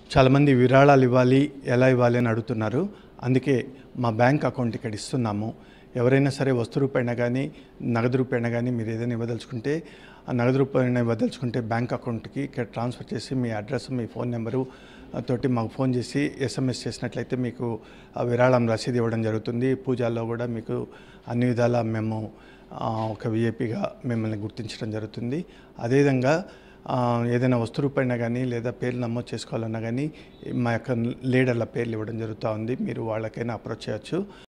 చాలామంది విరాళాలు ఇవ్వాలి ఎలా ఇవ్వాలి అని అడుగుతున్నారు అందుకే మా బ్యాంక్ అకౌంట్ ఇక్కడ ఇస్తున్నాము ఎవరైనా సరే వస్తు రూపాయన కానీ నగదు రూపాయన కానీ మీరు ఏదైనా ఇవ్వదలుచుకుంటే ఆ నగదు రూపాయన ఇవ్వదలుచుకుంటే బ్యాంక్ అకౌంట్కి ఇక్కడ ట్రాన్స్ఫర్ చేసి మీ అడ్రస్ మీ ఫోన్ నెంబరు ఆ, తోటి మాకు ఫోన్ చేసి ఎస్ఎంఎస్ చేసినట్లయితే మీకు ఆ విరాళం రసీదు ఇవ్వడం జరుగుతుంది పూజల్లో కూడా మీకు అన్ని విధాలా మేము ఆ, ఒక విఐపిగా మిమ్మల్ని గుర్తించడం జరుగుతుంది అదేవిధంగా ఆ, ఏదైనా వస్తు రూపాయన కానీ లేదా పేర్లు నమోదు చేసుకోవాలన్నా కానీ మా యొక్క లీడర్ల పేర్లు ఇవ్వడం జరుగుతూ ఉంది మీరు వాళ్ళకైనా అప్రోచ్ చేయొచ్చు